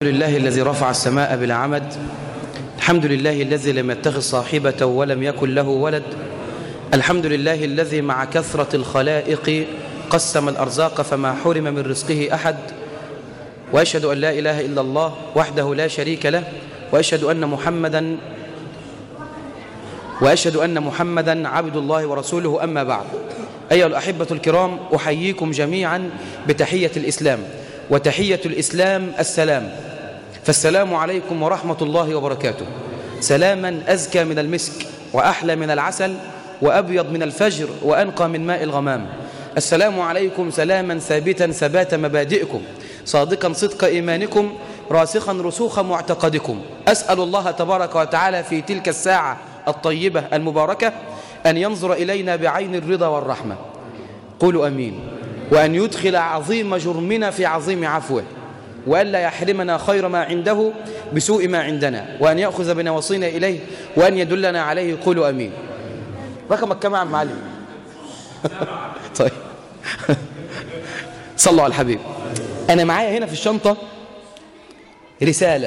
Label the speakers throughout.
Speaker 1: لله الذي رفع السماء بلا عمد الحمد لله الذي لم يتخذ صاحبة ولم يكن له ولد الحمد لله الذي مع كثرة الخلائق قسم الأرزاق فما حرم من رزقه أحد وأشهد أن لا إله إلا الله وحده لا شريك له وأشهد أن محمدا وأشهد أن محمدا عبد الله ورسوله أما بعد أيها الأحبة الكرام أحييكم جميعا بتحية الإسلام وتحية الإسلام السلام فالسلام عليكم ورحمة الله وبركاته سلاما أزكى من المسك وأحلى من العسل وأبيض من الفجر وأنقى من ماء الغمام السلام عليكم سلاما ثابتا ثبات مبادئكم صادقا صدق إيمانكم راسخا رسوخ معتقدكم أسأل الله تبارك وتعالى في تلك الساعة الطيبة المباركة أن ينظر إلينا بعين الرضا والرحمة قولوا أمين وأن يدخل عظيم جرمنا في عظيم عفوه وألا يحرمنا خير ما عنده بسوء ما عندنا وأن يأخذ بنواصينا إليه وأن يدلنا عليه قولوا أمين رقمك كم عم معلم طيب صلوا على الحبيب أنا معايا هنا في الشنطة رسالة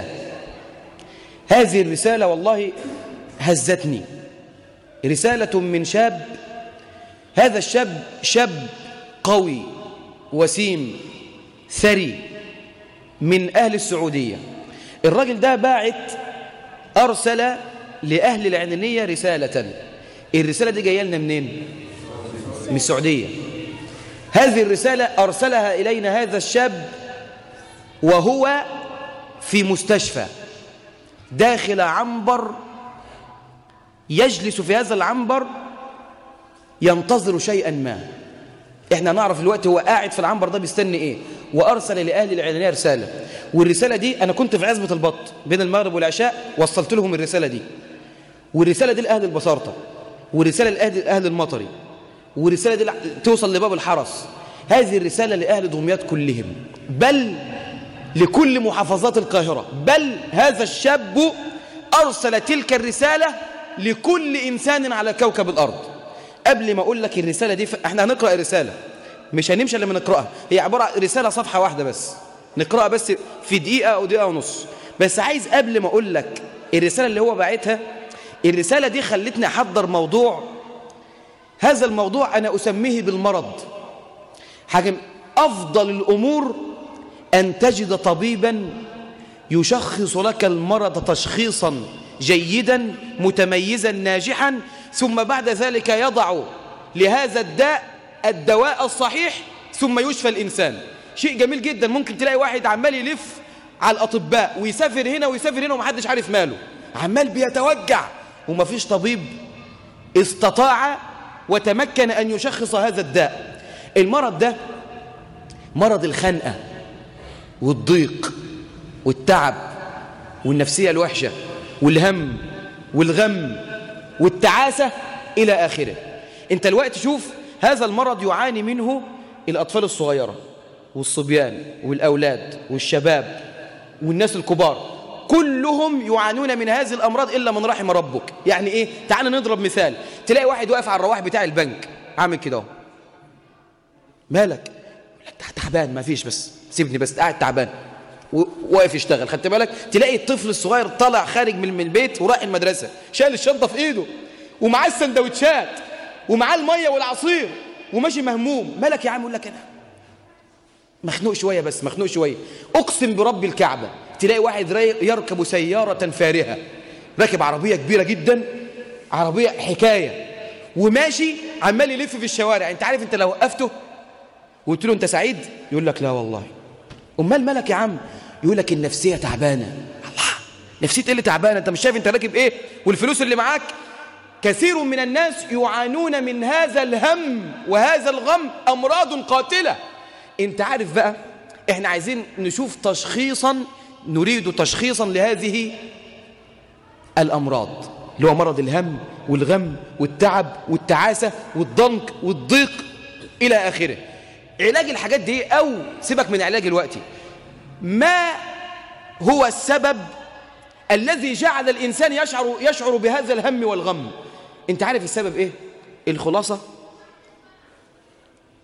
Speaker 1: هذه الرسالة والله هزتني رسالة من شاب هذا الشاب شاب قوي وسيم ثري من أهل السعودية الراجل ده باعت أرسل لأهل العنانية رسالة الرسالة دي جاية لنا منين؟ من السعودية هذه الرسالة أرسلها إلينا هذا الشاب وهو في مستشفى داخل عنبر يجلس في هذا العنبر ينتظر شيئا ما احنا نعرف الوقت هو قاعد في العنبر ده بيستني ايه وارسل لاهل العنانيه رساله والرساله دي انا كنت في عزبه البط بين المغرب والعشاء وصلت لهم الرساله دي والرساله دي لاهل البصارطه ورساله لاهل اهل المطري ورساله دي توصل لباب الحرس هذه الرساله لاهل دمياط كلهم بل لكل محافظات القاهره بل هذا الشاب ارسل تلك الرساله لكل انسان على كوكب الارض قبل ما اقول لك الرساله دي ف... احنا هنقرا الرساله مش هنمشي الا لما نقراها هي عباره عن رساله صفحه واحده بس نقراها بس في دقيقه او دقيقه ونص بس عايز قبل ما اقول لك الرساله اللي هو باعتها الرساله دي خلتني احضر موضوع هذا الموضوع انا اسميه بالمرض حاجم افضل الامور ان تجد طبيبا يشخص لك المرض تشخيصا جيدا متميزا ناجحا ثم بعد ذلك يضع لهذا الداء الدواء الصحيح ثم يشفى الإنسان شيء جميل جدا ممكن تلاقي واحد عمال يلف على الأطباء ويسافر هنا ويسافر هنا ومحدش عارف ماله عمال بيتوجع ومفيش طبيب استطاع وتمكن أن يشخص هذا الداء المرض ده مرض الخنقة والضيق والتعب والنفسية الوحشة والهم والغم والتعاسة إلى آخره أنت الوقت شوف هذا المرض يعاني منه الأطفال الصغيرة والصبيان والأولاد والشباب والناس الكبار كلهم يعانون من هذه الأمراض إلا من رحم ربك يعني إيه؟ تعال نضرب مثال تلاقي واحد واقف على الرواح بتاع البنك عامل كده مالك تعبان ما فيش بس سيبني بس قاعد تعبان واقف يشتغل خدت بالك تلاقي الطفل الصغير طلع خارج من البيت وراح المدرسة شايل الشنطة في ايده ومعاه السندوتشات ومعاه المية والعصير وماشي مهموم مالك يا عم يقول لك انا مخنوق شوية بس مخنوق شوية اقسم برب الكعبة تلاقي واحد يركب سيارة فارهة راكب عربية كبيرة جدا عربية حكاية وماشي عمال يلف في الشوارع انت عارف انت لو وقفته وقلت له انت سعيد يقول لك لا والله امال مالك يا عم يقول لك النفسيه تعبانه الله نفسيه ايه اللي تعبانه انت مش شايف انت راكب ايه والفلوس اللي معاك كثير من الناس يعانون من هذا الهم وهذا الغم امراض قاتله انت عارف بقى احنا عايزين نشوف تشخيصا نريد تشخيصا لهذه الامراض اللي هو مرض الهم والغم والتعب والتعاسه والضنك والضيق الى اخره علاج الحاجات دي أو سيبك من علاج الوقت ما هو السبب الذي جعل الإنسان يشعر, يشعر بهذا الهم والغم أنت عارف السبب إيه؟ الخلاصة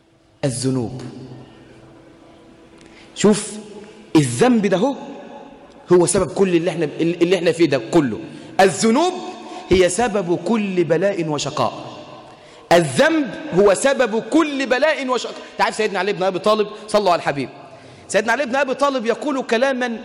Speaker 1: الذنوب شوف الذنب ده هو هو سبب كل اللي احنا اللي احنا فيه ده كله الذنوب هي سبب كل بلاء وشقاء الذنب هو سبب كل بلاء وشقاء تعرف سيدنا علي بن ابي طالب صلوا على الحبيب سيدنا علي بن ابي طالب يقول كلاما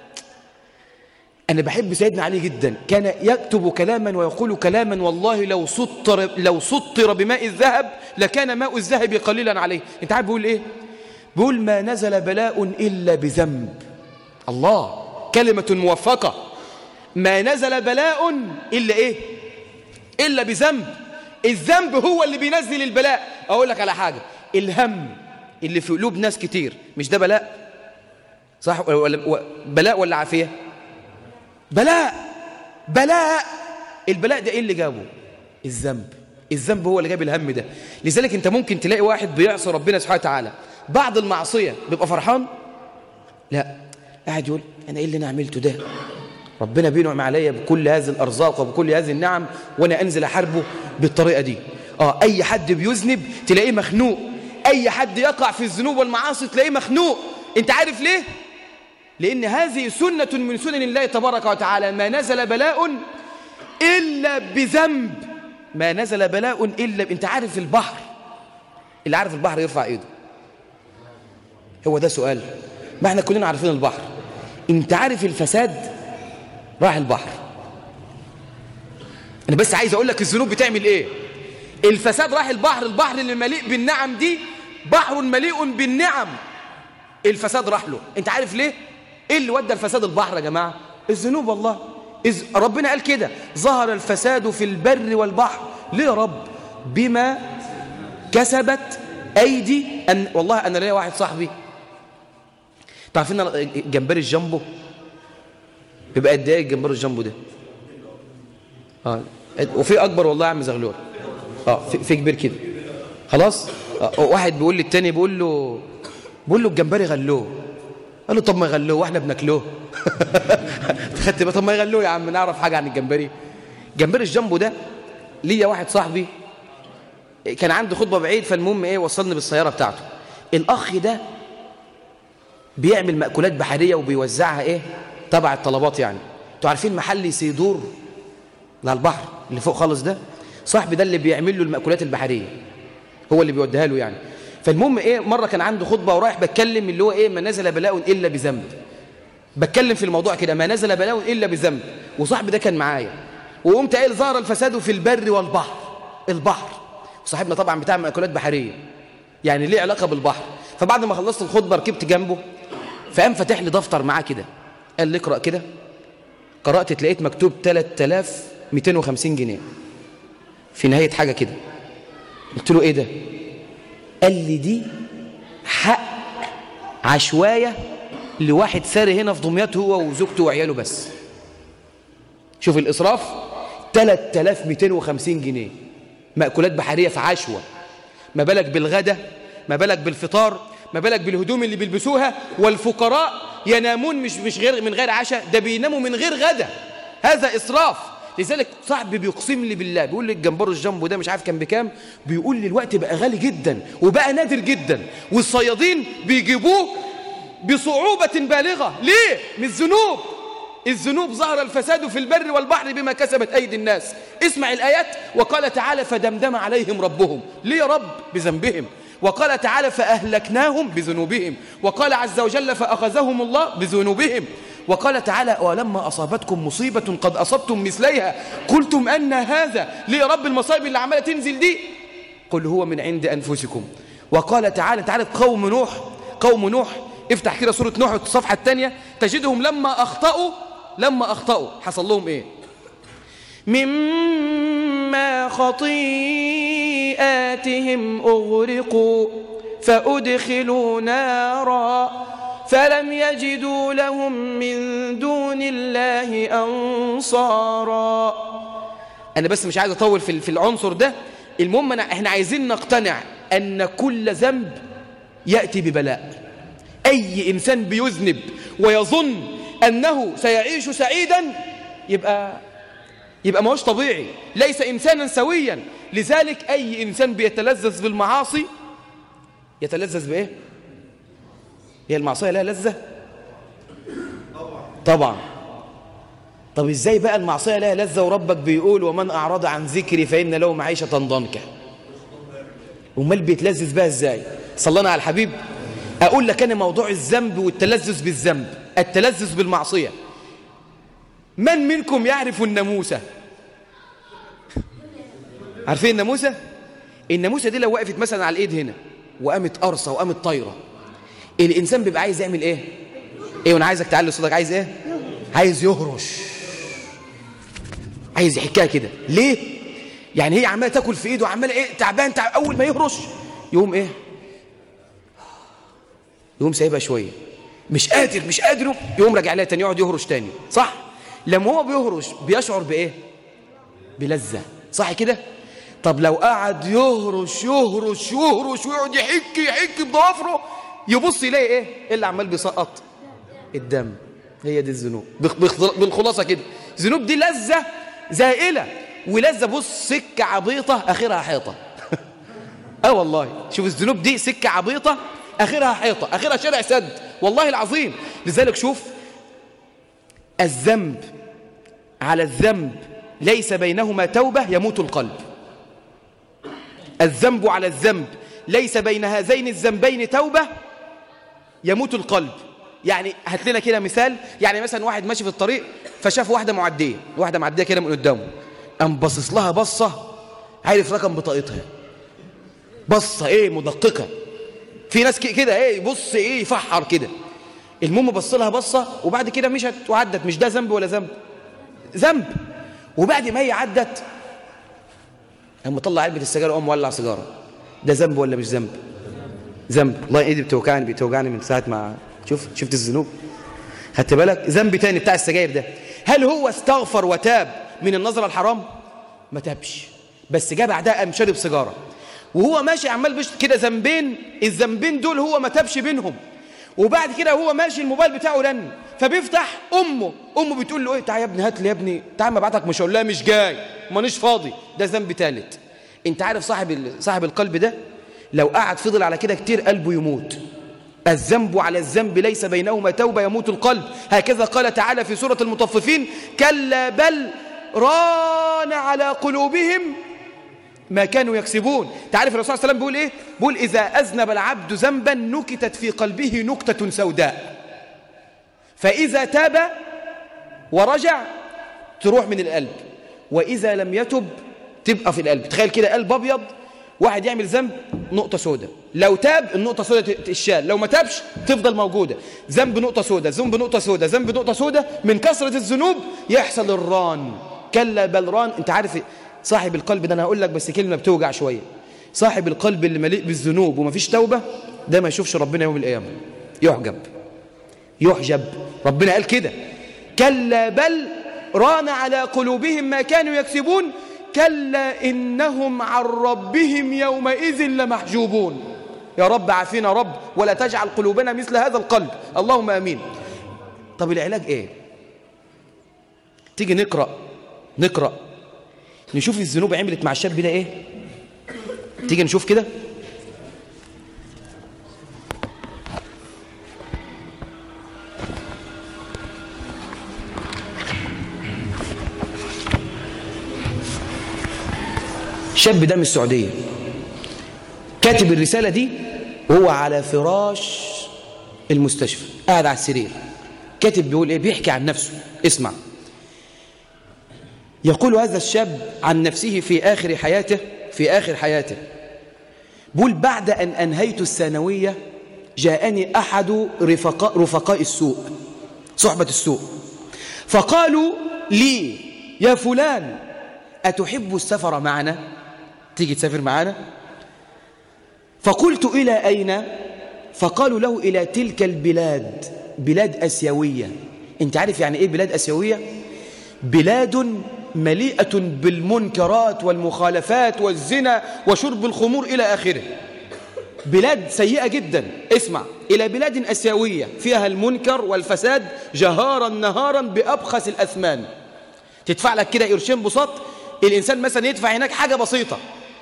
Speaker 1: أنا بحب سيدنا علي جدا كان يكتب كلاما ويقول كلاما والله لو سطر, لو سطر بماء الذهب لكان ماء الذهب قليلا عليه انت عارف بيقول ايه بيقول ما نزل بلاء إلا بذنب الله كلمة موفقة ما نزل بلاء إلا إيه إلا بذنب الذنب هو اللي بينزل البلاء أقول لك على حاجة الهم اللي في قلوب ناس كتير مش ده بلاء صح ولا بلاء ولا عافية بلاء بلاء البلاء ده ايه اللي جابه الذنب الذنب هو اللي جاب الهم ده لذلك انت ممكن تلاقي واحد بيعصي ربنا سبحانه وتعالى بعد المعصية بيبقى فرحان لا قاعد يقول انا ايه اللي انا عملته ده ربنا بينعم عليا بكل هذه الارزاق وبكل هذه النعم وانا انزل احاربه بالطريقه دي اه اي حد بيذنب تلاقيه مخنوق اي حد يقع في الذنوب والمعاصي تلاقيه مخنوق انت عارف ليه لأن هذه سنة من سنن الله تبارك وتعالى ما نزل بلاء إلا بذنب ما نزل بلاء إلا ب... أنت عارف البحر اللي عارف البحر يرفع إيده هو ده سؤال ما احنا كلنا عارفين البحر أنت عارف الفساد راح البحر أنا بس عايز أقول لك الذنوب بتعمل إيه الفساد راح البحر البحر اللي مليء بالنعم دي بحر مليء بالنعم الفساد راح له أنت عارف ليه ايه اللي ودى الفساد البحر يا جماعة الذنوب والله إذ ربنا قال كده ظهر الفساد في البر والبحر ليه يا رب بما كسبت أيدي أن والله أنا ليا واحد صاحبي تعرفين جمبري الجامبو بيبقى قد ايه الجمبري الجامبو ده اه وفي اكبر والله يا عم زغلول اه في, في كبير كده خلاص آه واحد بيقول للتاني بيقول له بيقول له الجمبري غلوه قال له طب ما يغلوه واحنا بناكلوه خدت طب ما يغلوه يا عم نعرف حاجه عن الجمبري جمبري الجامبو ده ليا واحد صاحبي كان عنده خطبه بعيد فالمهم ايه وصلني بالسياره بتاعته الاخ ده بيعمل مأكولات بحريه وبيوزعها ايه تبع الطلبات يعني انتوا عارفين محل سيدور على البحر اللي فوق خالص ده صاحبي ده اللي بيعمل له المأكولات البحريه هو اللي بيوديها له يعني فالمهم ايه مره كان عنده خطبه ورايح بتكلم اللي هو ايه ما نزل بلاء الا بذنب بتكلم في الموضوع كده ما نزل بلاء الا بذنب وصاحبي ده كان معايا وقمت قايل ظهر الفساد في البر والبحر البحر وصاحبنا طبعا بتاع مأكولات بحريه يعني ليه علاقه بالبحر فبعد ما خلصت الخطبه ركبت جنبه فقام فاتح لي دفتر معاه كده قال لي اقرا كده قرات لقيت مكتوب 3250 جنيه في نهايه حاجه كده قلت له ايه ده قال لي دي حق عشواية لواحد ساري هنا في دمياط هو وزوجته وعياله بس شوف الإسراف 3250 جنيه مأكولات بحرية في عشوة ما بالك بالغدا ما بالك بالفطار ما بالك بالهدوم اللي بيلبسوها والفقراء ينامون مش مش غير من غير عشاء ده بيناموا من غير غدا هذا إسراف لذلك صاحبي بيقسم لي بالله بيقول لي الجمبرو الجامبو ده مش عارف كان بكام بيقول لي الوقت بقى غالي جدا وبقى نادر جدا والصيادين بيجيبوه بصعوبة بالغة ليه؟ من الذنوب الذنوب ظهر الفساد في البر والبحر بما كسبت أيدي الناس اسمع الآيات وقال تعالى فدمدم عليهم ربهم ليه يا رب بذنبهم وقال تعالى فأهلكناهم بذنوبهم وقال عز وجل فأخذهم الله بذنوبهم وقال تعالى ولما أصابتكم مصيبة قد أصبتم مثليها قلتم أن هذا ليه رب المصائب اللي عمالة تنزل دي قل هو من عند أنفسكم وقال تعالى تعالى قوم نوح قوم نوح افتح كده سورة نوح الصفحة الثانية تجدهم لما أخطأوا لما أخطأوا حصل لهم إيه مما خطيئاتهم أغرقوا فأدخلوا نارا فلم يجدوا لهم من دون الله أنصارا أنا بس مش عايز أطول في العنصر ده المهم أنا إحنا عايزين نقتنع أن كل ذنب يأتي ببلاء أي إنسان بيذنب ويظن أنه سيعيش سعيدا يبقى يبقى ما هوش طبيعي ليس إنسانا سويا لذلك أي إنسان بيتلذذ بالمعاصي يتلذذ بإيه؟ هي المعصية لها لذة طبعا طب ازاي بقى المعصية لها لذة وربك بيقول ومن أعرض عن ذكري فإن له معيشة ضنكا امال بيتلذذ بقى ازاي صلينا على الحبيب اقول لك انا موضوع الذنب والتلذذ بالذنب التلذذ بالمعصيه من منكم يعرف الناموسه عارفين الناموسه الناموسه دي لو وقفت مثلا على الايد هنا وقامت قرصه وقامت طايره الانسان بيبقى عايز يعمل ايه ايه وانا عايزك تعلي صوتك عايز ايه عايز يهرش عايز يحكيها كده ليه يعني هي عماله تاكل في ايده وعماله ايه تعبان تعب اول ما يهرش يقوم ايه يقوم سايبها شويه مش قادر مش قادر يقوم, يقوم راجع لها تاني يقعد يهرش تاني صح لما هو بيهرش بيشعر بايه بلذه صح كده طب لو قعد يهرش يهرش يهرش ويقعد يحك يحك بضوافره يبص يلاقي ايه إيه اللي عمال بيسقط الدم هي دي الذنوب بالخلاصه كده الذنوب دي لذه زائله ولذة بص سكة عبيطة آخرها حيطة اه والله شوف الذنوب دي سكة عبيطة آخرها حيطة آخرها شارع سد والله العظيم لذلك شوف الذنب على الذنب ليس بينهما توبة يموت القلب الذنب على الذنب ليس بين هذين الذنبين توبة يموت القلب يعني هات لنا كده مثال يعني مثلا واحد ماشي في الطريق فشاف واحدة معدية واحدة معدية كده من قدامه قام باصص لها بصة عارف رقم بطاقتها بصة ايه مدققة في ناس كده ايه يبص ايه يفحر كده المهم بص لها بصة وبعد كده مشت وعدت مش ده ذنب ولا ذنب ذنب وبعد ما هي عدت قام مطلع علبة السجارة وقام مولع سيجارة ده ذنب ولا مش ذنب ذنب والله ايدي بتوجعني بتوجعني من ساعة ما شوف شفت الذنوب خدت بالك ذنب تاني بتاع السجاير ده هل هو استغفر وتاب من النظرة الحرام ما تابش بس جاء بعدها قام شرب سيجارة وهو ماشي عمال بيش كده ذنبين الذنبين دول هو ما تابش بينهم وبعد كده هو ماشي الموبايل بتاعه رن فبيفتح امه امه بتقول له ايه تعالى يا ابني هات لي يا ابني تعالى ما بعتك مش هقول لها مش جاي مانيش فاضي ده ذنب ثالث انت عارف صاحب صاحب القلب ده لو قعد فضل على كده كتير قلبه يموت الذنب على الذنب ليس بينهما توبة يموت القلب هكذا قال تعالى في سورة المطففين كلا بل ران على قلوبهم ما كانوا يكسبون تعرف الرسول صلى الله عليه وسلم بيقول ايه بيقول إذا أذنب العبد ذنبا نكتت في قلبه نكتة سوداء فإذا تاب ورجع تروح من القلب وإذا لم يتب تبقى في القلب تخيل كده قلب أبيض واحد يعمل ذنب نقطة سوداء لو تاب النقطة سوداء تشال لو ما تابش تفضل موجودة ذنب نقطة سوداء ذنب نقطة سوداء ذنب نقطة سوداء من كثرة الذنوب يحصل الران كلا بل ران انت عارف صاحب القلب ده انا هقول لك بس كلمة بتوجع شوية صاحب القلب اللي مليء بالذنوب ومفيش توبة ده ما يشوفش ربنا يوم القيامة يحجب يحجب ربنا قال كده كلا بل ران على قلوبهم ما كانوا يكسبون كلا إنهم عن ربهم يومئذ لمحجوبون يا رب عافينا رب ولا تجعل قلوبنا مثل هذا القلب اللهم أمين طب العلاج إيه تيجي نقرأ نقرأ نشوف الذنوب عملت مع الشاب ده إيه تيجي نشوف كده شاب ده من السعودية كاتب الرسالة دي وهو على فراش المستشفى قاعد على السرير كاتب بيقول ايه بيحكي عن نفسه اسمع يقول هذا الشاب عن نفسه في آخر حياته في آخر حياته بيقول بعد أن أنهيت الثانوية جاءني أحد رفقاء, رفقاء السوء صحبة السوء فقالوا لي يا فلان أتحب السفر معنا تيجي تسافر معنا فقلت إلى أين فقالوا له إلى تلك البلاد بلاد أسيوية أنت عارف يعني إيه بلاد أسيوية بلاد مليئة بالمنكرات والمخالفات والزنا وشرب الخمور إلى آخره بلاد سيئة جدا اسمع إلى بلاد أسيوية فيها المنكر والفساد جهارا نهارا بأبخس الأثمان تدفع لك كده قرشين بساط الإنسان مثلا يدفع هناك حاجة بسيطة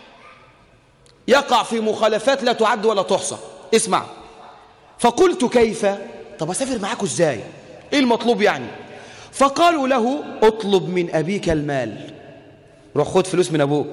Speaker 1: يقع في مخالفات لا تعد ولا تحصى اسمع فقلت كيف طب أسافر معاكم إزاي إيه المطلوب يعني فقالوا له اطلب من أبيك المال روح خد فلوس من أبوك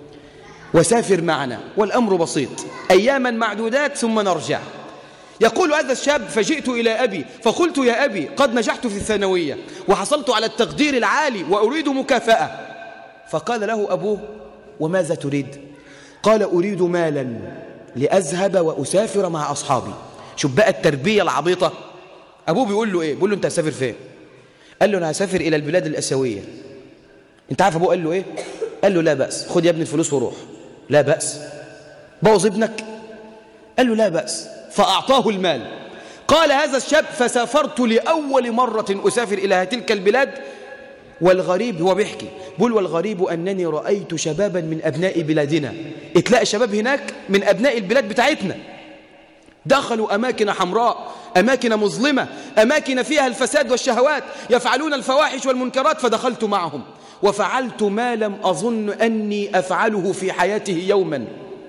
Speaker 1: وسافر معنا والأمر بسيط أياما معدودات ثم نرجع يقول هذا الشاب فجئت إلى أبي فقلت يا أبي قد نجحت في الثانوية وحصلت على التقدير العالي وأريد مكافأة فقال له أبوه وماذا تريد قال أريد مالا لأذهب وأسافر مع أصحابي شوف بقى التربية العبيطة أبوه بيقول له إيه بيقول له أنت هسافر فين قال له أنا هسافر إلى البلاد الأسيوية أنت عارف أبوه قال له إيه قال له لا بأس خد يا ابني الفلوس وروح لا بأس بوظ ابنك قال له لا بأس فأعطاه المال قال هذا الشاب فسافرت لأول مرة أسافر إلى تلك البلاد والغريب هو بيحكي بقول والغريب أنني رأيت شبابا من أبناء بلادنا اتلاقى شباب هناك من أبناء البلاد بتاعتنا دخلوا أماكن حمراء أماكن مظلمة أماكن فيها الفساد والشهوات يفعلون الفواحش والمنكرات فدخلت معهم وفعلت ما لم أظن أني أفعله في حياته يوما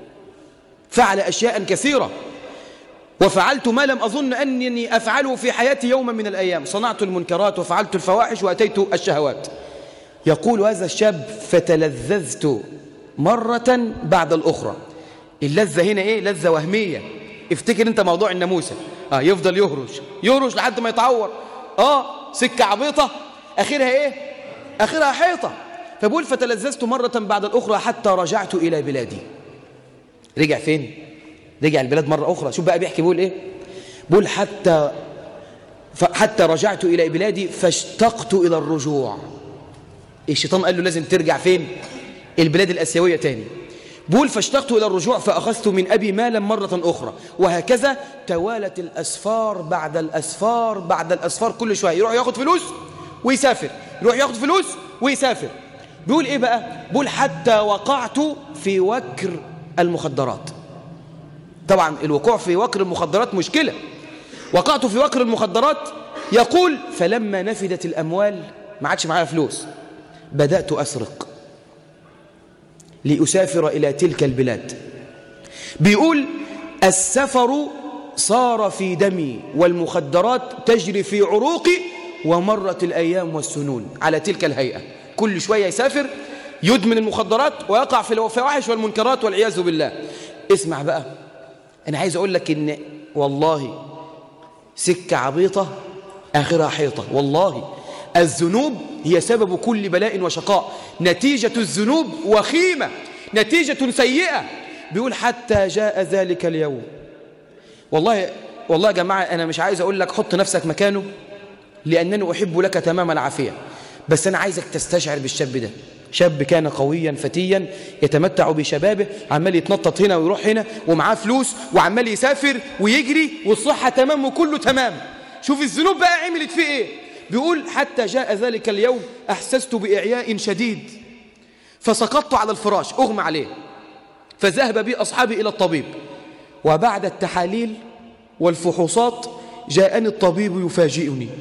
Speaker 1: فعل أشياء كثيرة وفعلت ما لم أظن أنني أفعله في حياتي يوما من الأيام صنعت المنكرات وفعلت الفواحش وأتيت الشهوات يقول هذا الشاب فتلذذت مرة بعد الأخرى اللذة هنا إيه لذة وهمية افتكر انت موضوع الناموسة آه يفضل يهرش يهرش لحد ما يتعور آه سكة عبيطة آخرها إيه آخرها حيطة فبقول فتلذذت مرة بعد الأخرى حتى رجعت إلى بلادي رجع فين رجع البلاد مرة أخرى شوف بقى بيحكي بيقول إيه بيقول حتى حتى رجعت إلى بلادي فاشتقت إلى الرجوع الشيطان قال له لازم ترجع فين البلاد الأسيوية تاني بقول فاشتقت إلى الرجوع فأخذت من أبي مالا مرة أخرى وهكذا توالت الأسفار بعد الأسفار بعد الأسفار كل شوية يروح ياخد فلوس ويسافر يروح ياخد فلوس ويسافر بيقول إيه بقى بيقول حتى وقعت في وكر المخدرات طبعا الوقوع في وكر المخدرات مشكلة وقعت في وكر المخدرات يقول فلما نفدت الأموال ما عادش معايا فلوس بدأت أسرق لأسافر إلى تلك البلاد بيقول السفر صار في دمي والمخدرات تجري في عروقي ومرت الأيام والسنون على تلك الهيئة كل شوية يسافر يدمن المخدرات ويقع في الفواحش والمنكرات والعياذ بالله اسمع بقى أنا عايز أقول لك إن والله سكة عبيطة آخرها حيطة والله الذنوب هي سبب كل بلاء وشقاء نتيجة الذنوب وخيمة نتيجة سيئة بيقول حتى جاء ذلك اليوم والله والله يا جماعة أنا مش عايز أقول لك حط نفسك مكانه لأنني أحب لك تمام العافية بس أنا عايزك تستشعر بالشاب ده شاب كان قويا فتيا يتمتع بشبابه عمال يتنطط هنا ويروح هنا ومعاه فلوس وعمال يسافر ويجري والصحة تمام وكله تمام شوف الذنوب بقى عملت فيه ايه بيقول حتى جاء ذلك اليوم أحسست بإعياء شديد فسقطت على الفراش أغمى عليه فذهب بي أصحابي إلى الطبيب وبعد التحاليل والفحوصات جاءني الطبيب يفاجئني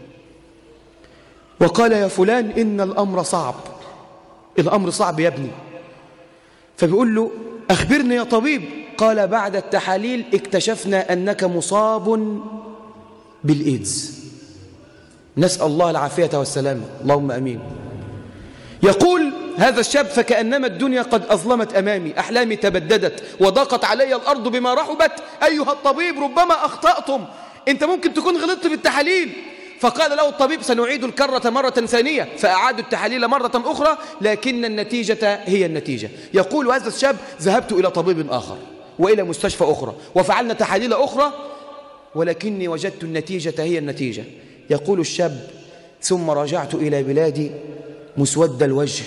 Speaker 1: وقال يا فلان إن الأمر صعب الأمر صعب يا ابني فبيقول له أخبرني يا طبيب قال بعد التحاليل اكتشفنا أنك مصاب بالإيدز نسأل الله العافية والسلامة اللهم أمين يقول هذا الشاب فكأنما الدنيا قد أظلمت أمامي أحلامي تبددت وضاقت علي الأرض بما رحبت أيها الطبيب ربما أخطأتم أنت ممكن تكون غلطت بالتحاليل فقال له الطبيب سنعيد الكرة مرة ثانية فأعادوا التحاليل مرة أخرى لكن النتيجة هي النتيجة يقول هذا الشاب ذهبت إلى طبيب آخر وإلى مستشفى أخرى وفعلنا تحاليل أخرى ولكني وجدت النتيجة هي النتيجة يقول الشاب ثم رجعت إلى بلادي مسود الوجه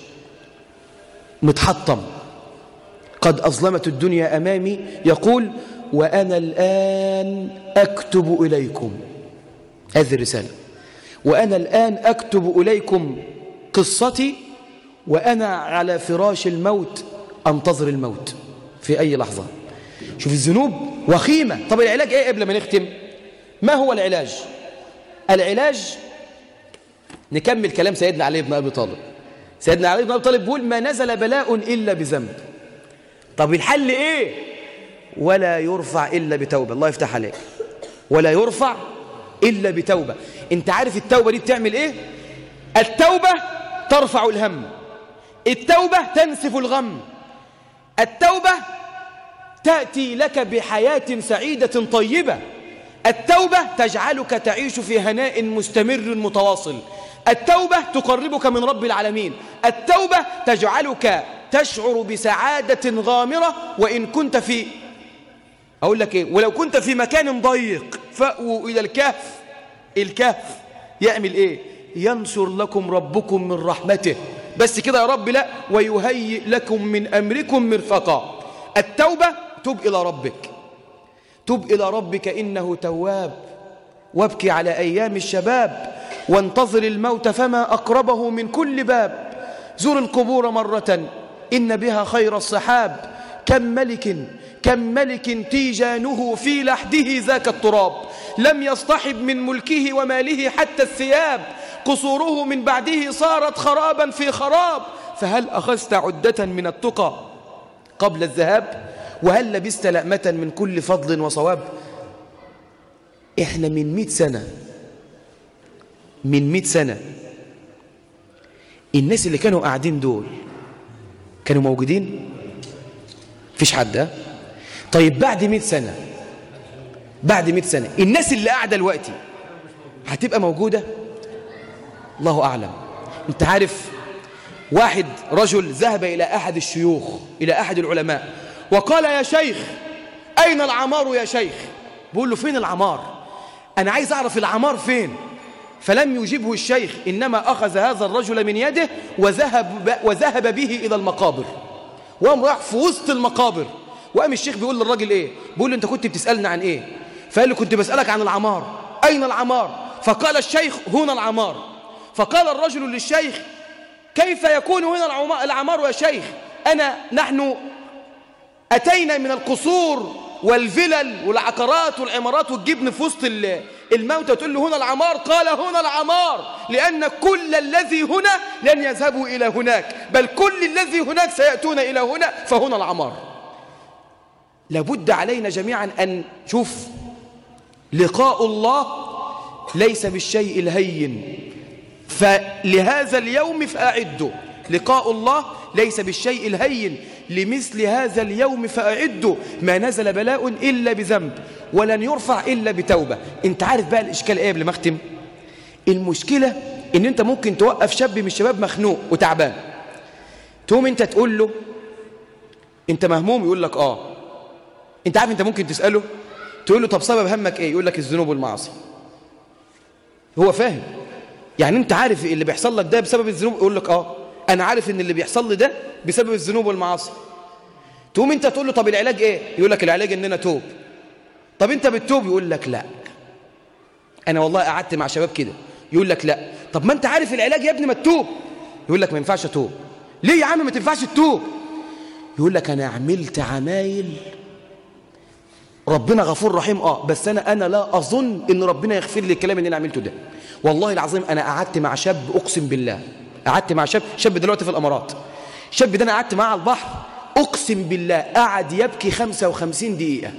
Speaker 1: متحطم قد أظلمت الدنيا أمامي يقول وأنا الآن أكتب إليكم هذه الرسالة وأنا الآن أكتب إليكم قصتي وأنا على فراش الموت أنتظر الموت في أي لحظة شوف الذنوب وخيمة طب العلاج إيه قبل ما نختم ما هو العلاج العلاج نكمل كلام سيدنا علي بن أبي طالب سيدنا علي بن أبي طالب بيقول ما نزل بلاء إلا بذنب طب الحل إيه ولا يرفع إلا بتوبة الله يفتح عليك ولا يرفع إلا بتوبة انت عارف التوبة دي بتعمل ايه التوبة ترفع الهم التوبة تنسف الغم التوبة تأتي لك بحياة سعيدة طيبة التوبة تجعلك تعيش في هناء مستمر متواصل التوبة تقربك من رب العالمين التوبة تجعلك تشعر بسعادة غامرة وإن كنت في أقول لك إيه ولو كنت في مكان ضيق فأووا إلى الكهف الكهف يعمل إيه ينشر لكم ربكم من رحمته بس كده يا رب لا ويهيئ لكم من أمركم مرفقا التوبة تب إلى ربك تب إلى ربك إنه تواب وابكي على أيام الشباب وانتظر الموت فما أقربه من كل باب زر القبور مرة إن بها خير الصحاب كم ملك كم ملك تيجانه في لحده ذاك التراب لم يصطحب من ملكه وماله حتى الثياب قصوره من بعده صارت خرابا في خراب فهل أخذت عدة من التقى قبل الذهاب وهل لبست لأمة من كل فضل وصواب إحنا من مئة سنة من مئة سنة الناس اللي كانوا قاعدين دول كانوا موجودين فيش حد ها؟ طيب بعد مئة سنة بعد مئة سنة الناس اللي قاعدة دلوقتي هتبقى موجودة الله أعلم انت عارف واحد رجل ذهب إلى أحد الشيوخ إلى أحد العلماء وقال يا شيخ أين العمار يا شيخ بيقول له فين العمار أنا عايز أعرف العمار فين فلم يجبه الشيخ إنما أخذ هذا الرجل من يده وذهب, وذهب به إلى المقابر وقام راح في وسط المقابر وقام الشيخ بيقول للراجل إيه بيقول له أنت كنت بتسألنا عن إيه فقال له كنت بسألك عن العمار أين العمار فقال الشيخ هنا العمار فقال الرجل للشيخ كيف يكون هنا العمار يا شيخ أنا نحن أتينا من القصور والفلل والعقارات والعمارات والجبن في وسط الموتى تقول له هنا العمار قال هنا العمار لأن كل الذي هنا لن يذهبوا إلى هناك بل كل الذي هناك سيأتون إلى هنا فهنا العمار لابد علينا جميعا أن شوف لقاء الله ليس بالشيء الهين فلهذا اليوم فأعدوا لقاء الله ليس بالشيء الهين لمثل هذا اليوم فأعدوا ما نزل بلاء إلا بذنب ولن يرفع إلا بتوبة انت عارف بقى الإشكال ايه قبل ما اختم المشكلة ان انت ممكن توقف شاب من الشباب مخنوق وتعبان تقوم انت تقول له انت مهموم يقول لك اه انت عارف انت ممكن تسأله تقول له طب سبب همك ايه يقول لك الذنوب والمعاصي هو فاهم يعني انت عارف اللي بيحصل لك ده بسبب الذنوب يقول لك اه انا عارف ان اللي بيحصل لي ده بسبب الذنوب والمعاصي تقوم انت تقول له طب العلاج ايه يقول لك العلاج ان انا توب طب انت بتتوب يقول لك لا انا والله قعدت مع شباب كده يقول لك لا طب ما انت عارف العلاج يا ابني ما تتوب يقول لك ما ينفعش اتوب ليه يا عم ما تنفعش تتوب يقول لك انا عملت عمايل ربنا غفور رحيم اه بس انا انا لا اظن ان ربنا يغفر لي الكلام اللي انا عملته ده والله العظيم انا قعدت مع شاب اقسم بالله قعدت مع شاب شاب دلوقتي في الامارات الشاب ده انا قعدت معاه على البحر اقسم بالله قعد يبكي 55 دقيقه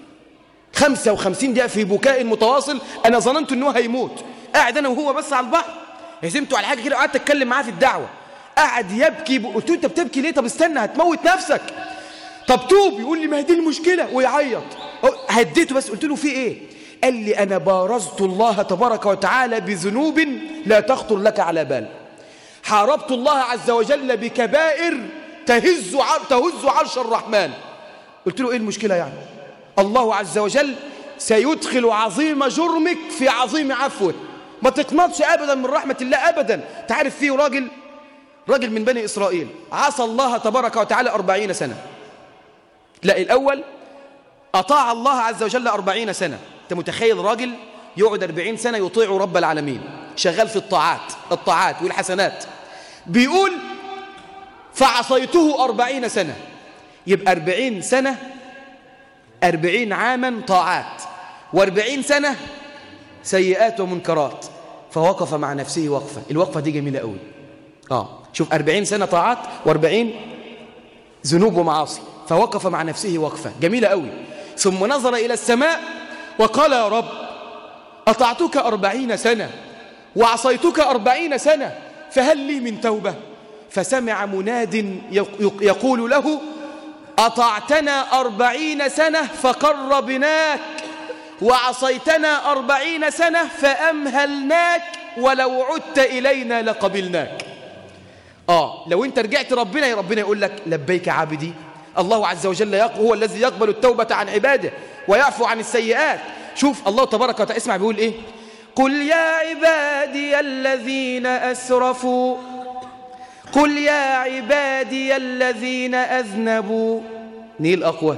Speaker 1: 55 دقيقه في بكاء متواصل انا ظننت ان هو هيموت قاعد انا وهو بس على البحر هزمته على حاجه كده وقعدت اتكلم معاه في الدعوه قعد يبكي قلت له انت بتبكي ليه طب استنى هتموت نفسك طب توب يقول لي ما هي دي المشكله ويعيط هديته بس قلت له في ايه قال لي انا بارزت الله تبارك وتعالى بذنوب لا تخطر لك على بال حاربت الله عز وجل بكبائر تهز عر تهز عرش الرحمن قلت له ايه المشكله يعني الله عز وجل سيدخل عظيم جرمك في عظيم عفوه ما تقنطش ابدا من رحمه الله ابدا تعرف فيه راجل راجل من بني اسرائيل عصى الله تبارك وتعالى أربعين سنه لا الاول اطاع الله عز وجل أربعين سنه انت متخيل راجل يقعد أربعين سنه يطيع رب العالمين شغال في الطاعات الطاعات والحسنات بيقول فعصيته أربعين سنة يبقى أربعين سنة أربعين عاما طاعات وأربعين سنة سيئات ومنكرات فوقف مع نفسه وقفة الوقفة دي جميلة قوي آه شوف أربعين سنة طاعات وأربعين ذنوب ومعاصي فوقف مع نفسه وقفة جميلة قوي ثم نظر إلى السماء وقال يا رب أطعتك أربعين سنة وعصيتك أربعين سنة فهل لي من توبة فسمع مناد يقول له أطعتنا أربعين سنة فقربناك وعصيتنا أربعين سنة فأمهلناك ولو عدت إلينا لقبلناك آه لو أنت رجعت ربنا ربنا يقول لك لبيك عابدي الله عز وجل هو الذي يقبل التوبة عن عباده ويعفو عن السيئات شوف الله تبارك وتعالى اسمع بيقول إيه قل يا عبادي الذين أسرفوا قل يا عبادي الذين أذنبوا نيل أقوى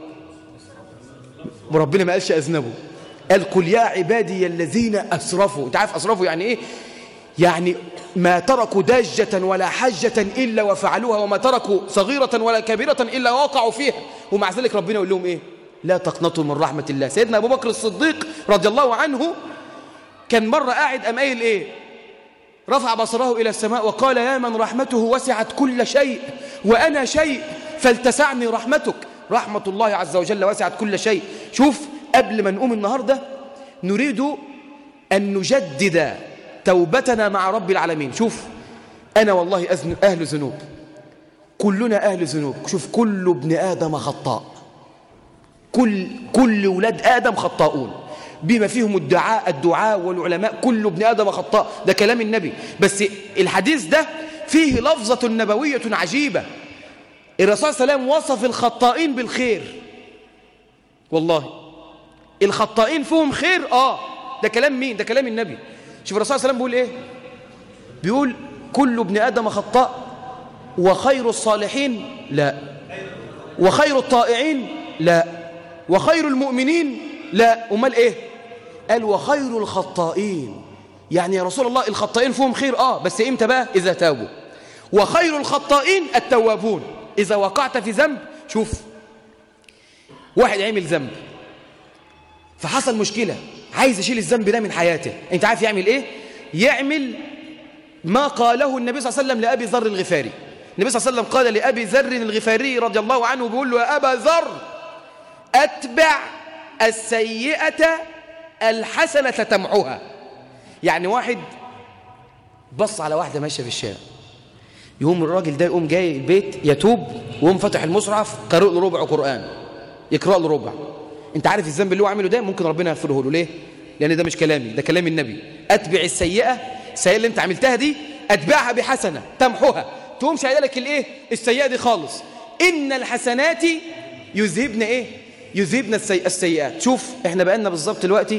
Speaker 1: وربنا ما قالش أذنبوا قال قل يا عبادي الذين أسرفوا انت عارف أسرفوا يعني إيه يعني ما تركوا داجة ولا حجة إلا وفعلوها وما تركوا صغيرة ولا كبيرة إلا وقعوا فيها ومع ذلك ربنا يقول لهم إيه لا تقنطوا من رحمة الله سيدنا أبو بكر الصديق رضي الله عنه كان مرة قاعد أم قايل إيه رفع بصره إلى السماء وقال يا من رحمته وسعت كل شيء وأنا شيء فالتسعني رحمتك رحمة الله عز وجل وسعت كل شيء شوف قبل ما نقوم النهاردة نريد أن نجدد توبتنا مع رب العالمين شوف أنا والله أهل ذنوب كلنا أهل ذنوب شوف كل ابن آدم خطاء كل, كل ولاد آدم خطاؤون بما فيهم الدعاء الدعاء والعلماء كل ابن آدم خطاء ده كلام النبي بس الحديث ده فيه لفظة نبوية عجيبة الرسول صلى الله عليه وسلم وصف الخطائين بالخير والله الخطائين فيهم خير آه ده كلام مين ده كلام النبي شوف الرسول صلى الله عليه وسلم بيقول إيه بيقول كل ابن آدم خطاء وخير الصالحين لا وخير الطائعين لا وخير المؤمنين لا أمال إيه قال وخير الخطائين يعني يا رسول الله الخطائين فيهم خير آه بس إمتى بقى إذا تابوا وخير الخطائين التوابون إذا وقعت في ذنب شوف واحد عمل ذنب فحصل مشكلة عايز يشيل الذنب ده من حياته انت عارف يعمل ايه يعمل ما قاله النبي صلى الله عليه وسلم لأبي ذر الغفاري النبي صلى الله عليه وسلم قال لأبي ذر الغفاري رضي الله عنه بيقول له يا أبا ذر أتبع السيئة الحسنة تمحوها يعني واحد بص على واحدة ماشية في الشارع يقوم الراجل ده يقوم جاي البيت يتوب ويقوم فتح المصحف قارئ له ربع قرآن يقرأ له ربع انت عارف الذنب اللي هو عامله ده ممكن ربنا يغفره له ليه لان ده مش كلامي ده كلام النبي اتبع السيئه السيئه اللي انت عملتها دي اتبعها بحسنه تمحوها تقوم شايله لك الايه السيئه دي خالص ان الحسنات يذهبن ايه يذهبن السي... السيئات شوف احنا بقالنا بالظبط دلوقتي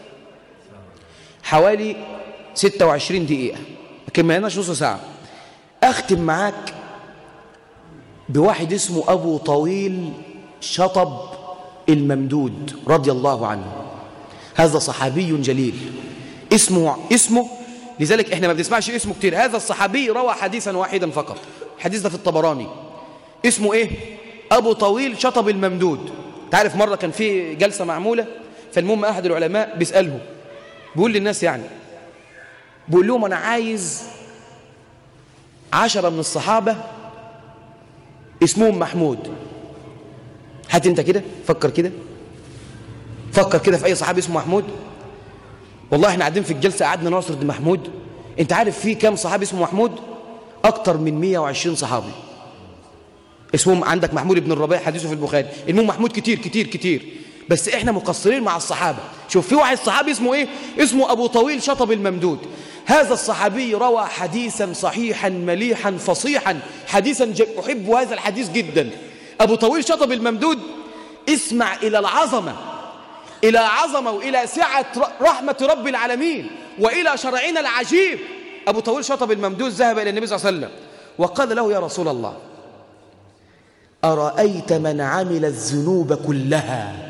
Speaker 1: حوالي 26 دقيقه لكن ما لناش نص ساعه اختم معاك بواحد اسمه ابو طويل شطب الممدود رضي الله عنه هذا صحابي جليل اسمه اسمه لذلك احنا ما بنسمعش اسمه كتير هذا الصحابي روى حديثا واحدا فقط الحديث ده في الطبراني اسمه ايه ابو طويل شطب الممدود تعرف مرة كان في جلسة معمولة فالمهم احد العلماء بيسأله بيقول للناس يعني بيقول لهم انا عايز عشرة من الصحابة اسمهم محمود هات انت كده فكر كده فكر كده في اي صحابي اسمه محمود والله احنا قاعدين في الجلسه قعدنا نعصر محمود انت عارف في كام صحابي اسمه محمود اكتر من 120 صحابي اسمهم عندك محمود بن الربيع حديثه في البخاري المهم محمود كتير كتير كتير بس احنا مقصرين مع الصحابه شوف في واحد صحابي اسمه ايه اسمه ابو طويل شطب الممدود هذا الصحابي روى حديثا صحيحا مليحا فصيحا حديثا احب هذا الحديث جدا أبو طويل شطب الممدود اسمع إلى العظمة إلى عظمة وإلى سعة رحمة رب العالمين وإلى شرعنا العجيب أبو طويل شطب الممدود ذهب إلى النبي صلى الله عليه وسلم وقال له يا رسول الله أرأيت من عمل الذنوب كلها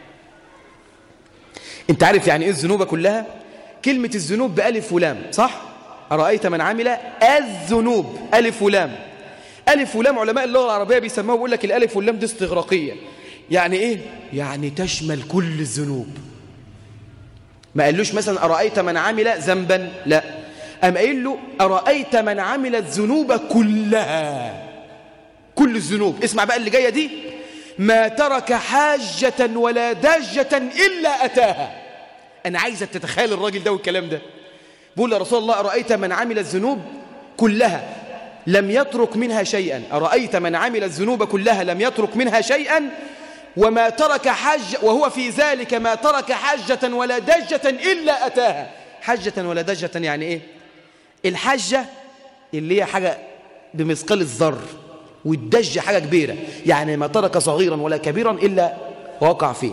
Speaker 1: أنت عارف يعني إيه الذنوب كلها كلمة الذنوب بألف ولام صح أرأيت من عمل الذنوب ألف ولام ألف ولام علماء اللغة العربية بيسموه بيقول لك الألف واللام دي استغراقية يعني إيه؟ يعني تشمل كل الذنوب ما قالوش مثلا أرأيت من عمل ذنبا لا أم قايل له أرأيت من عمل الذنوب كلها كل الذنوب اسمع بقى اللي جاية دي ما ترك حاجة ولا داجة إلا أتاها أنا عايزك تتخيل الراجل ده والكلام ده بقول يا رسول الله أرأيت من عمل الذنوب كلها لم يترك منها شيئا أرأيت من عمل الذنوب كلها لم يترك منها شيئا وما ترك حج وهو في ذلك ما ترك حجة ولا دجة إلا أتاها حجة ولا دجة يعني إيه الحجة اللي هي حاجة بمثقال الذر والدج حاجة كبيرة يعني ما ترك صغيرا ولا كبيرا إلا وقع فيه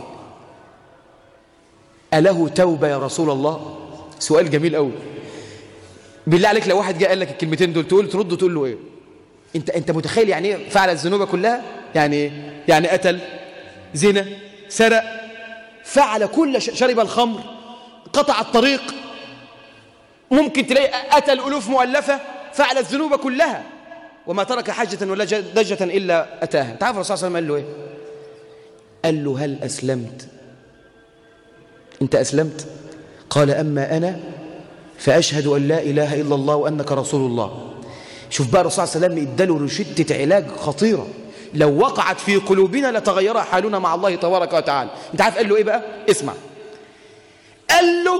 Speaker 1: أله توبة يا رسول الله سؤال جميل قوي بالله عليك لو واحد جاء قال لك الكلمتين دول تقول ترد تقول له ايه انت انت متخيل يعني ايه فعل الذنوب كلها يعني ايه يعني قتل زنا سرق فعل كل ش... شرب الخمر قطع الطريق ممكن تلاقي قتل الوف مؤلفه فعل الذنوب كلها وما ترك حجة ولا دجة إلا أتاها انت عارف الرسول صلى الله عليه وسلم قال له إيه قال له هل أسلمت أنت أسلمت قال أما أنا فأشهد أن لا إله إلا الله وأنك رسول الله شوف بقى الرسول صلى الله عليه وسلم اداله رشدة علاج خطيرة لو وقعت في قلوبنا لتغير حالنا مع الله تبارك وتعالى انت عارف قال له ايه بقى اسمع قال له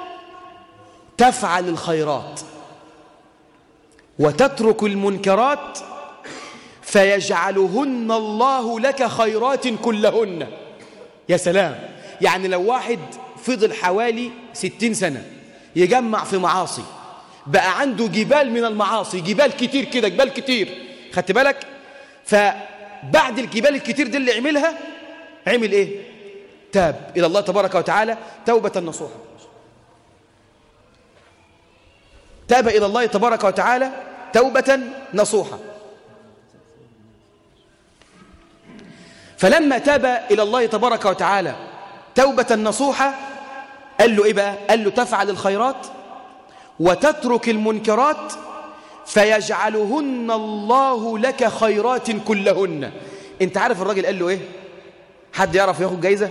Speaker 1: تفعل الخيرات وتترك المنكرات فيجعلهن الله لك خيرات كلهن يا سلام يعني لو واحد فضل حوالي ستين سنة يجمع في معاصي بقى عنده جبال من المعاصي جبال كتير كده جبال كتير خدت بالك فبعد الجبال الكتير دي اللي عملها عمل ايه تاب إلى الله تبارك وتعالى توبة نصوحة تاب إلى الله تبارك وتعالى توبة نصوحة فلما تاب إلى الله تبارك وتعالى توبة نصوحة قال له إيه بقى؟ قال له تفعل الخيرات وتترك المنكرات فيجعلهن الله لك خيرات كلهن انت عارف الراجل قال له ايه حد يعرف ياخد جايزة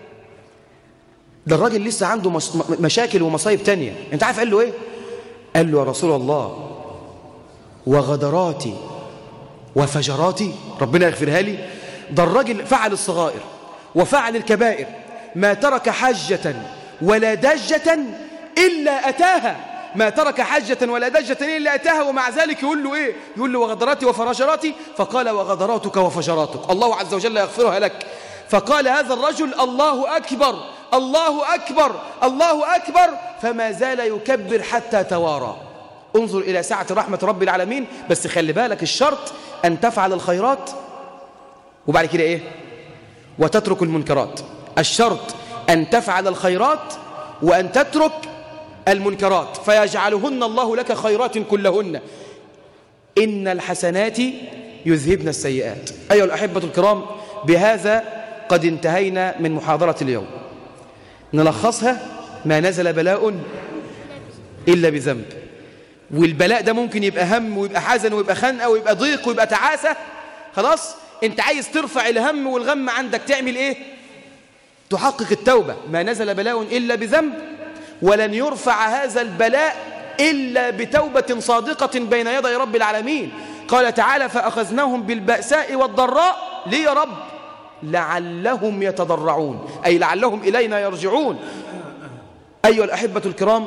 Speaker 1: ده الراجل لسه عنده مشاكل ومصايب تانية انت عارف قال له ايه قال له يا رسول الله وغدراتي وفجراتي ربنا يغفرها لي ده الراجل فعل الصغائر وفعل الكبائر ما ترك حجة ولا دجة إلا أتاها ما ترك حجة ولا دجة إلا أتاها ومع ذلك يقول له إيه يقول له وغدراتي وفجراتي فقال وغدراتك وفجراتك الله عز وجل يغفرها لك فقال هذا الرجل الله أكبر الله أكبر الله أكبر فما زال يكبر حتى توارى انظر إلى سعة رحمة رب العالمين بس خلي بالك الشرط أن تفعل الخيرات وبعد كده إيه وتترك المنكرات الشرط أن تفعل الخيرات وأن تترك المنكرات فيجعلهن الله لك خيرات كلهن إن الحسنات يذهبن السيئات أيها الأحبة الكرام بهذا قد انتهينا من محاضرة اليوم نلخصها ما نزل بلاء إلا بذنب والبلاء ده ممكن يبقى هم ويبقى حزن ويبقى خنقة ويبقى ضيق ويبقى تعاسة خلاص انت عايز ترفع الهم والغم عندك تعمل ايه تحقق التوبة ما نزل بلاء إلا بذنب ولن يرفع هذا البلاء إلا بتوبة صادقة بين يدي رب العالمين قال تعالى فأخذناهم بالبأساء والضراء ليه يا رب لعلهم يتضرعون أي لعلهم إلينا يرجعون أيها الأحبة الكرام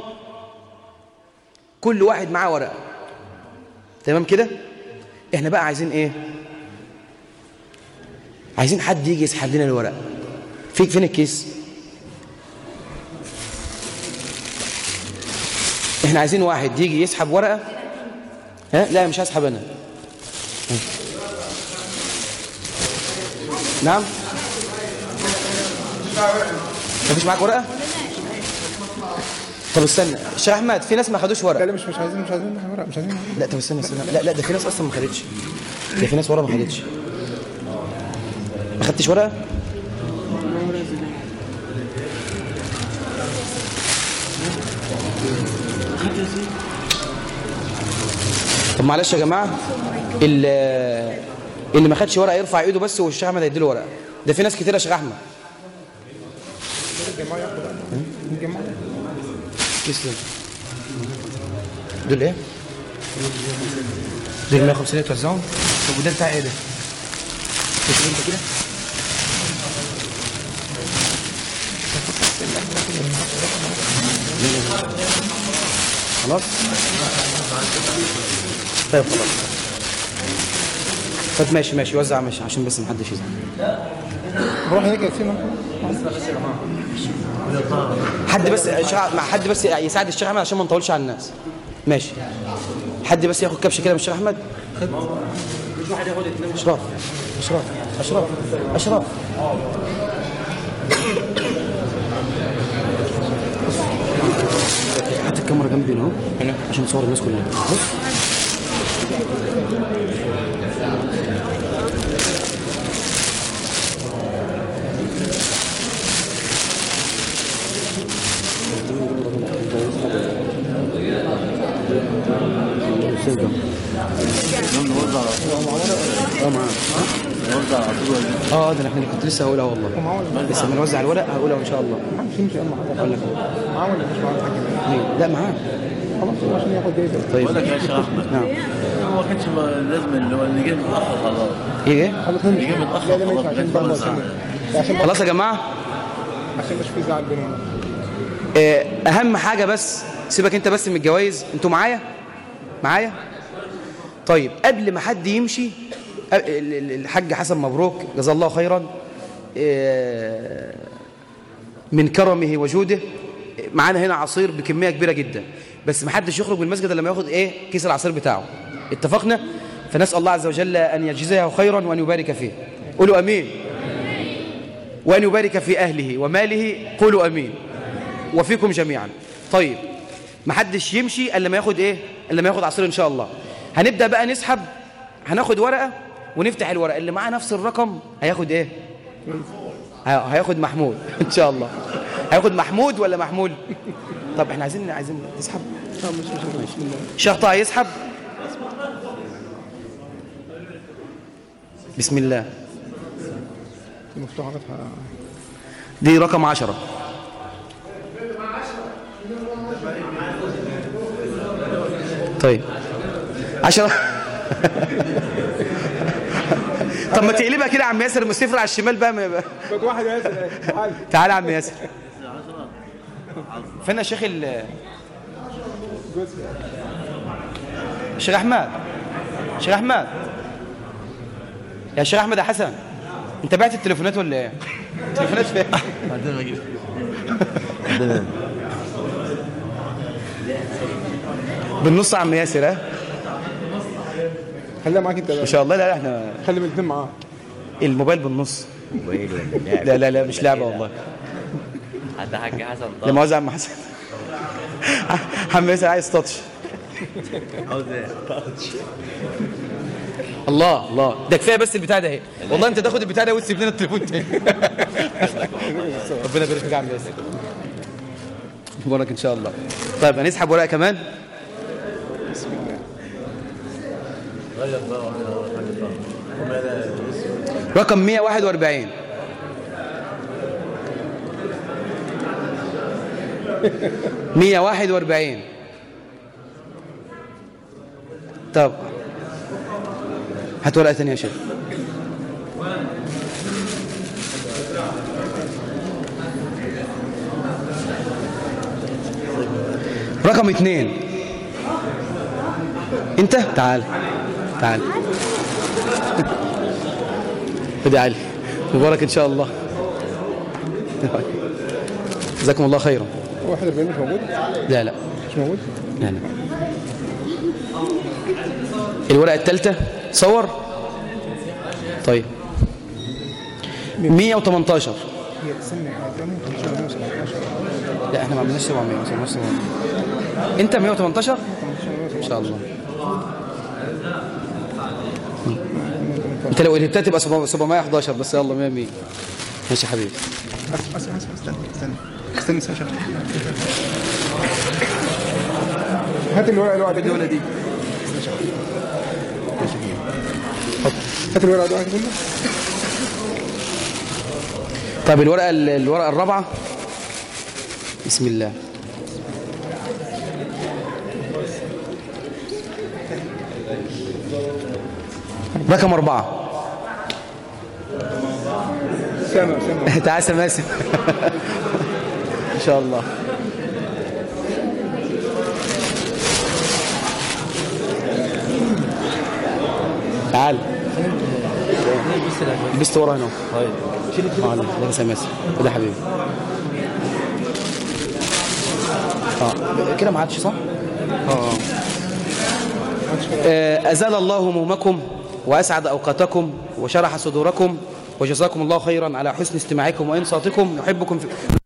Speaker 1: كل واحد معاه ورقة تمام كده احنا بقى عايزين ايه عايزين حد يجي يسحب لنا الورقة فيك فين الكيس احنا عايزين واحد يجي يسحب ورقة ها لا مش هسحب انا نعم مفيش معاك ورقة طب استنى شيخ احمد في ناس ما خدوش ورقة
Speaker 2: لا مش مش عايزين مش عايزين ورق مش عايزين
Speaker 1: لا طب استنى استنى لا لا ده في ناس اصلا ما خدتش ده في ناس ورقة ما خدتش ما خدتش ورقة طب معلش يا جماعة اللي اللي ما خدش ورقة يرفع ايده بس والشيخ احمد هيديله ورقة ده في ناس كتير يا شيخ احمد
Speaker 2: الجماعه ياخدوا بقى الجماعه
Speaker 1: تسلم دول ايه دول 150 يتوزعوا طب وده بتاع ايه ده تسلم انت كده خلاص طيب خلاص طيب ماشي ماشي وزع ماشي عشان بس محدش يزعل
Speaker 2: روح هيك سينا
Speaker 1: حد بس شع- مع حد بس يساعد الشيخ احمد عشان ما نطولش على الناس ماشي حد بس ياخد كبشه كده من الشيخ احمد اشراف اشراف اشراف اشراف هات الكاميرا جنبي هنا اهو عشان نصور الناس كلها بص اه معاه اه ده احنا كنت لسه هقولها والله لسه بنوزع الورق هقولها ان شاء الله
Speaker 2: مش يمشي اما حاجه
Speaker 1: اقول لك
Speaker 2: معاه ولا مش معاه الحاج
Speaker 1: مين؟ لا معاه
Speaker 2: خلاص عشان ياخد جايزه
Speaker 1: طيب
Speaker 3: بقول لك يا شيخ احمد
Speaker 1: نعم
Speaker 3: هو ما كانش ما- لازم اللي هو اللي جه متاخر خلاص
Speaker 1: ايه ايه
Speaker 2: خلاص نمشي
Speaker 3: يجي متأخر
Speaker 2: لا لا ماشي
Speaker 3: خلاص،
Speaker 2: عشان
Speaker 3: نتفرج
Speaker 2: برضه
Speaker 3: ساعة.
Speaker 2: عشان عشان
Speaker 1: خلاص يا جماعه
Speaker 2: عشان مش في زعل بينهم
Speaker 1: آه، اهم حاجه بس سيبك انت بس من الجوائز انتوا معايا معايا طيب قبل ما حد يمشي آه، ال- ال- الحاج حسن مبروك جزاه الله خيرا آه، من كرمه وجوده معانا هنا عصير بكميه كبيره جدا بس ما حدش يخرج من المسجد الا لما ياخد ايه كيس العصير بتاعه اتفقنا فنسال الله عز وجل ان يجزيه خيرا وان يبارك فيه قولوا امين وان يبارك في اهله وماله قولوا امين وفيكم جميعا طيب ما حدش يمشي الا لما ياخد ايه الا لما ياخد عصير ان شاء الله هنبدا بقى نسحب هناخد ورقه ونفتح الورقه اللي معاه نفس الرقم هياخد ايه ه- هياخد محمود ان شاء الله هياخد محمود ولا محمول طب احنا عايزين عايزين تسحب الشيخ طه يسحب بسم الله
Speaker 2: مفتوحه فتحه
Speaker 1: دي رقم عشرة طيب عشرة طب ما تقلبها كده يا عم ياسر الصفر على الشمال بقى ما-
Speaker 2: خد واحد يا ياسر تعال
Speaker 1: تعالى يا عم ياسر فين يا شيخ ال شيخ احمد شيخ احمد يا شيخ احمد يا حسن انت بعت التليفونات ولا ايه التليفونات فين
Speaker 3: بعدين اجيب
Speaker 1: بالنص يا عم ياسر ها
Speaker 2: خليها معاك انت
Speaker 1: ما
Speaker 2: بقى.
Speaker 1: شاء الله لا لا احنا
Speaker 2: خلي الاثنين معاه
Speaker 1: الموبايل بالنص لا لا لا مش لعبه والله
Speaker 3: حتى حاج حسن
Speaker 1: لا مؤاخذه يا عم حسن عم ياسر عايز تاتش
Speaker 3: عاوز ايه؟
Speaker 1: الله الله ده كفايه بس البتاع ده اهي والله انت تاخد البتاع ده وتسيب لنا التليفون تاني ربنا يبارك فيك يا عم ياسر مبارك ان شاء الله طيب هنسحب ورقه كمان
Speaker 2: بسم الله
Speaker 3: غير بقى واحدة حاجة ثانية. وما لا يسوى.
Speaker 1: رقم 141 141 طب هات ورقة ثانية يا شيخ رقم اثنين انت تعال تعال خد يا علي مبارك ان شاء الله جزاكم الله خيرا
Speaker 2: واحد البيان مش موجود
Speaker 1: لا لا
Speaker 2: مش موجود
Speaker 1: لا لا الورقة الثالثة صور طيب 118
Speaker 2: هي استنى كمان 517
Speaker 1: لا احنا ما عملناش 700 ما عملناش 700 انت 118 ان شاء الله انت لو قلبتها تبقى 711 بس يلا 100 100 ماشي يا حبيبي
Speaker 2: أس- أس- أس- استنى استنى استنى استنى شغل. هات الورقه اللي وقعت الدوله دي هات الورقه اللي وقعت كلها
Speaker 1: طيب الورقة الورقة الرابعة بسم الله رقم أربعة
Speaker 2: سامع سامع
Speaker 1: تعال سماسم إن شاء الله تعال
Speaker 3: بس الأجواء.
Speaker 1: لبست ورا هنا
Speaker 3: طيب شيل كده
Speaker 1: اه لا سماسة كده يا حبيبي اه كده ما عادش صح
Speaker 2: اه
Speaker 1: آه، أزال الله همومكم وأسعد أوقاتكم وشرح صدوركم وجزاكم الله خيرا على حسن استماعكم وإنصاتكم يحبكم في